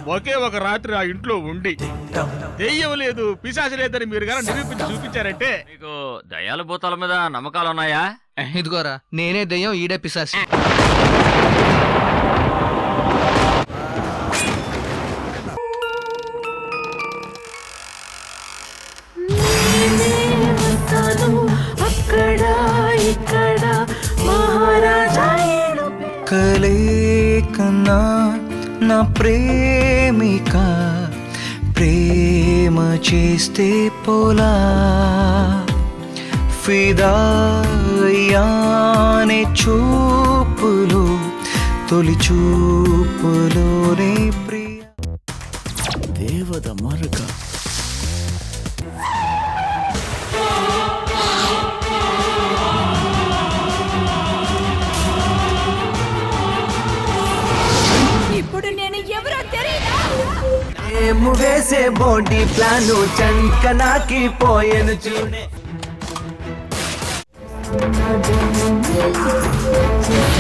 ఒకే ఒక రాత్రి ఆ ఇంట్లో ఉండి దెయ్యం లేదు పిశాచ లేదని మీరు కానీ నిరూపించి చూపించారంటే మీకు దయాల భూతాల మీద నమ్మకాలు ఉన్నాయా ఇదిగోరా నేనే దెయ్యం ఈడే పిశాసి వస్తాను అక్కడ ఇక్కడ మహారాజా ఏడు కలే కన్నా నా ప్రేమిక ప్రేమ చేస్తే పోలా ఫిదాయానే చూపులు తొలి చూపులోనే ప్రియ దేవత మరక ఇప్పుడు నేను ఎవరో తెలియదా ఏము వేసే బాడీ ప్లాను చంకనాకి పోయెను చూడే చేసే